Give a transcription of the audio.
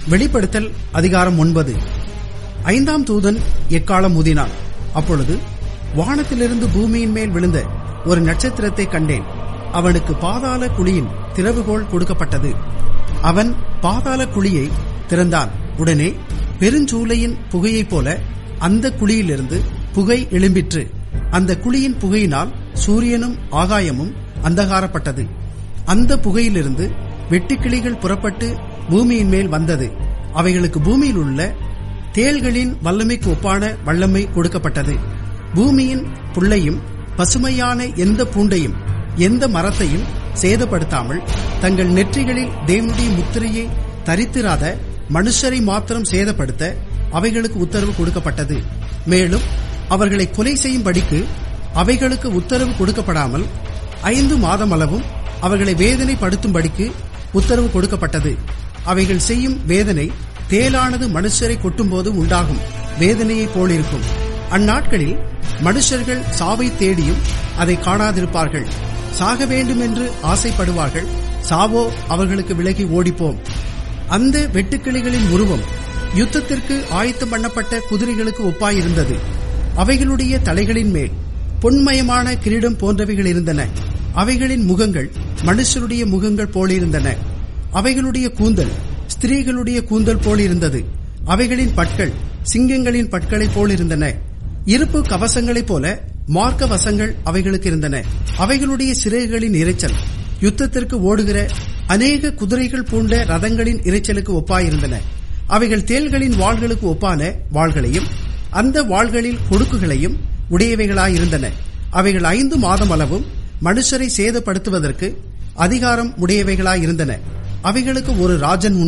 வெளிப்படுத்தல் அதிகாரம் ஒன்பது ஐந்தாம் தூதன் எக்காலம் ஊதினான் அப்பொழுது வானத்திலிருந்து பூமியின் மேல் விழுந்த ஒரு நட்சத்திரத்தை கண்டேன் அவனுக்கு பாதாள குழியின் திறவுகோல் கொடுக்கப்பட்டது அவன் பாதாள குழியை திறந்தான் உடனே பெருஞ்சூளையின் புகையைப் போல அந்த குழியிலிருந்து புகை எழும்பிற்று அந்த குழியின் புகையினால் சூரியனும் ஆகாயமும் அந்தகாரப்பட்டது அந்த புகையிலிருந்து வெட்டுக்கிளிகள் புறப்பட்டு பூமியின் மேல் வந்தது அவைகளுக்கு பூமியில் உள்ள தேள்களின் வல்லமைக்கு ஒப்பான வல்லமை கொடுக்கப்பட்டது பூமியின் புல்லையும் பசுமையான எந்த பூண்டையும் எந்த மரத்தையும் சேதப்படுத்தாமல் தங்கள் நெற்றிகளில் தேவனுடைய முத்திரையை தரித்திராத மனுஷரை மாத்திரம் சேதப்படுத்த அவைகளுக்கு உத்தரவு கொடுக்கப்பட்டது மேலும் அவர்களை கொலை செய்யும்படிக்கு அவைகளுக்கு உத்தரவு கொடுக்கப்படாமல் ஐந்து மாதம் அளவும் அவர்களை வேதனைப்படுத்தும்படிக்கு உத்தரவு கொடுக்கப்பட்டது அவைகள் செய்யும் வேதனை தேலானது மனுஷரை கொட்டும்போது உண்டாகும் வேதனையைப் போலிருக்கும் அந்நாட்களில் மனுஷர்கள் சாவை தேடியும் அதை காணாதிருப்பார்கள் சாக வேண்டும் என்று ஆசைப்படுவார்கள் சாவோ அவர்களுக்கு விலகி ஓடிப்போம் அந்த வெட்டுக்கிளிகளின் உருவம் யுத்தத்திற்கு ஆயத்தம் பண்ணப்பட்ட குதிரைகளுக்கு ஒப்பாயிருந்தது அவைகளுடைய தலைகளின் மேல் பொன்மயமான கிரீடம் போன்றவைகள் இருந்தன அவைகளின் முகங்கள் மனுஷருடைய முகங்கள் போலிருந்தன அவைகளுடைய கூந்தல் ஸ்திரீகளுடைய கூந்தல் போலிருந்தது அவைகளின் பற்கள் சிங்கங்களின் பற்களைப் போலிருந்தன இருப்பு கவசங்களைப் போல மார்க்க வசங்கள் அவைகளுக்கு இருந்தன அவைகளுடைய சிறைகளின் இரைச்சல் யுத்தத்திற்கு ஓடுகிற அநேக குதிரைகள் பூண்ட ரதங்களின் இரைச்சலுக்கு ஒப்பாயிருந்தன அவைகள் தேள்களின் வாள்களுக்கு ஒப்பான வாள்களையும் அந்த வாள்களில் கொடுக்குகளையும் உடையவைகளாயிருந்தன அவைகள் ஐந்து மாதம் அளவும் மனுஷரை சேதப்படுத்துவதற்கு அதிகாரம் உடையவைகளாயிருந்தன அவைகளுக்கு ஒரு ராஜன் உண்டு